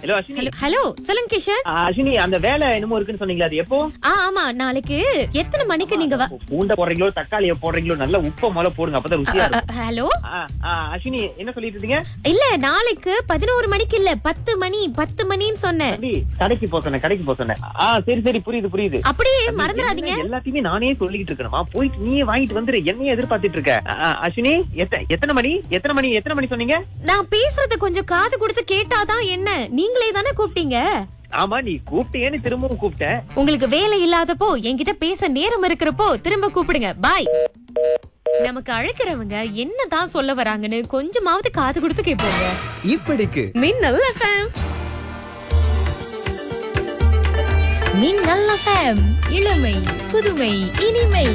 hello Ashwini hello hello சொல்லுங்க கிஷன் ஆ, அஸ்வினி அந்த வேலை என்னமோ இருக்குன்னு சொன்னீங்களா அது எப்போ ஆ ஆமா நாளைக்கு எத்தனை மணிக்கு நீங்க வ- பூண்டை போடுறீங்களோ தக்காளியை போடுறீங்களோ நல்ல உப்பை முதல்ல போடுங்க அப்பதான் ருசியா அ, இருக்கும் அ, ஹலோ ஆ, ஆ, அஸ்வினி என்ன சொல்லிட்டு இருந்தீங்க இல்ல நாளைக்கு பதினோரு மணிக்கு இல்ல பத்து மணி பத்து மணின்னு சொன்னேன் தம்பி கடைக்கு போக சொன்னேன் கடைக்கு போக சொன்னேன் ஆ சரி சரி புரியுது புரியுது அப்படியே தம்பி, மறந்துடாதீங்க என்ன எல்லாத்தையுமே நானே சொல்லிட்டு இருக்கணுமா போயிட்டு நீயே வாங்கிட்டு வந்துரு என்னையே எதிர்பார்த்துட்டு இருக்க ஆ, ஆ, அஸ்வினி எத்த- எத்தனை மணி எத்தனை மணி எத்தனை மணி சொன்னீங்க நான் பேசுறத கொஞ்சம் காது கொடுத்து கேட்டாதான் என்ன நீங்களே தானே கூப்பிட்டீங்க ஆமா நீ கூப்பிட்டேன்னு திரும்பவும் கூப்பிட்டேன் உங்களுக்கு வேலை இல்லாதப்போ என்கிட்ட பேச நேரம் இருக்கிறப்போ திரும்ப கூப்பிடுங்க பாய் நமக்கு அழைக்கிறவங்க என்னதான் சொல்ல வராங்கன்னு கொஞ்சமாவது காது கொடுத்து கேட்போங்க இப்படிக்கு மின்னல் எஃப்எம் மின்னல் எஃப்எம் இளமை புதுமை இனிமை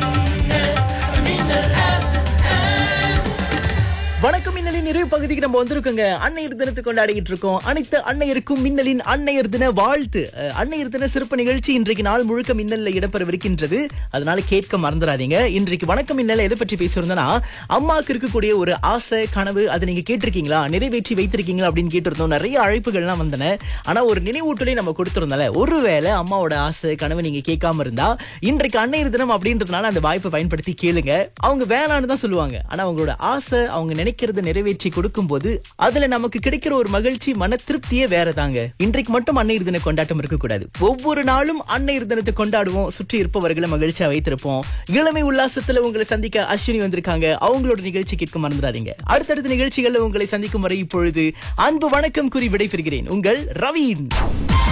வணக்கம் மின்னலின் நிறைவு பகுதிக்கு நம்ம வந்திருக்கோங்க அன்னையர் தினத்தை கொண்டாடிக்கிட்டு இருக்கோம் அனைத்து அன்னையருக்கும் மின்னலின் அன்னையர் தின வாழ்த்து அஹ், அன்னையர் தின சிறப்பு நிகழ்ச்சி இன்றைக்கு நாள் முழுக்க மின்னல்ல இடம்பெறவிருக்கின்றது அதனால கேட்க மறந்துடாதீங்க இன்றைக்கு வணக்கம் மின்னல எதை பற்றி பேசியிருந்தோம்னா அம்மாவுக்கு இருக்கக்கூடிய ஒரு ஆசை கனவு அதை நீங்க கேட்டிருக்கீங்களா நிறைவேற்றி வைத்திருக்கீங்களா அப்படின்னு கேட்டிருந்தோம் நிறைய அழைப்புகள்லாம் வந்தன ஆனா ஒரு நினைவூட்டலை நம்ம கொடுத்திருந்தோம்ல ஒருவேளை அம்மாவோட ஆசை கனவு நீங்க கேட்காம இருந்தா இன்றைக்கு அன்னையர் தினம் அப்படின்றதுனால அந்த வாய்ப்பை பயன்படுத்தி கேளுங்க அவங்க வேணான்னு தான் சொல்லுவாங்க ஆனா அவங்களோட ஆசை அவங்க நினைக்கிறத நிறைவேற்றி கொடுக்கும்போது அதுல நமக்கு கிடைக்கிற ஒரு மகிழ்ச்சி மன திருப்தியே வேறதாங்க இன்றைக்கு மட்டும் அன்னையர் தின கொண்டாட்டம் இருக்கக்கூடாது ஒவ்வொரு நாளும் அன்னையர் தினத்தை கொண்டாடுவோம் சுற்றி இருப்பவர்களை மகிழ்ச்சியா வைத்திருப்போம் இளமை உல்லாசத்துல உங்களை சந்திக்க அஸ்வினி வந்திருக்காங்க அவங்களோட நிகழ்ச்சி கேட்க மறந்துடாதீங்க அடுத்தடுத்த நிகழ்ச்சிகள்ல உங்களை சந்திக்கும் வரை இப்பொழுது அன்பு வணக்கம் கூறி விடைபெறுகிறேன் உங்கள் ரவீன்